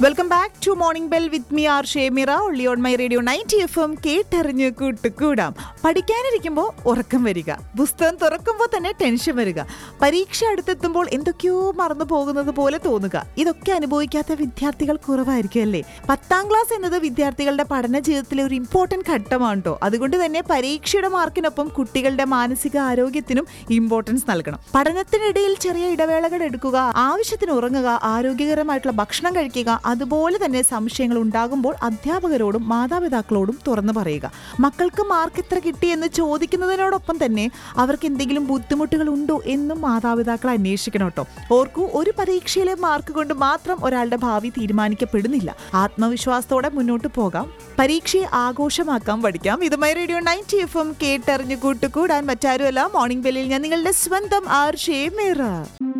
welcome back to morning bell with me R Shemira ഒള്ളി on my radio ninety F M കേട്ടറിഞ്ഞ് കൂട്ടുകൂടാം പഠിക്കാനിരിക്കുമ്പോൾ ഉറക്കം വരിക പുസ്തകം തുറക്കുമ്പോൾ തന്നെ ടെൻഷൻ വരിക പരീക്ഷ അടുത്തെത്തുമ്പോൾ എന്തൊക്കെയോ മറന്നു പോകുന്നത് പോലെ തോന്നുക ഇതൊക്കെ അനുഭവിക്കാത്ത വിദ്യാർത്ഥികൾ കുറവായിരിക്കും അല്ലേ പത്താം ക്ലാസ് എന്നത് വിദ്യാർത്ഥികളുടെ പഠന ജീവിതത്തിലെ ഒരു ഇമ്പോർട്ടന്റ് ഘട്ടമാണ് കേട്ടോ അതുകൊണ്ട് തന്നെ പരീക്ഷയുടെ മാർക്കിനൊപ്പം കുട്ടികളുടെ മാനസിക ആരോഗ്യത്തിനും ഇമ്പോർട്ടൻസ് നൽകണം പഠനത്തിനിടയിൽ ചെറിയ ഇടവേളകൾ എടുക്കുക ആവശ്യത്തിന് ഉറങ്ങുക ആരോഗ്യകരമായിട്ടുള്ള ഭക്ഷണം കഴിക്കുക അതുപോലെ തന്നെ സംശയങ്ങൾ ഉണ്ടാകുമ്പോൾ അധ്യാപകരോടും മാതാപിതാക്കളോടും തുറന്നു പറയുക മക്കൾക്ക് മാർക്ക് എത്ര കിട്ടി എന്ന് ചോദിക്കുന്നതിനോടൊപ്പം തന്നെ അവർക്ക് എന്തെങ്കിലും ബുദ്ധിമുട്ടുകൾ ഉണ്ടോ എന്നും മാതാപിതാക്കൾ അന്വേഷിക്കണം കേട്ടോ ഓർക്കൂ ഒരു പരീക്ഷയിലെ മാർക്ക് കൊണ്ട് മാത്രം ഒരാളുടെ ഭാവി തീരുമാനിക്കപ്പെടുന്നില്ല ആത്മവിശ്വാസത്തോടെ മുന്നോട്ട് പോകാം പരീക്ഷയെ ആഘോഷമാക്കാൻ പഠിക്കാം ഇതുമായി റേഡിയോ നയൻറ്റി എഫ് എം കേട്ടറിഞ്ഞു കൂട്ടുകൂടാൻ മറ്റാരുമല്ല മോർണിംഗ് ബെല്ലിൽ ഞാൻ നിങ്ങളുടെ സ്വന്തം ആർ ഷേ മേറ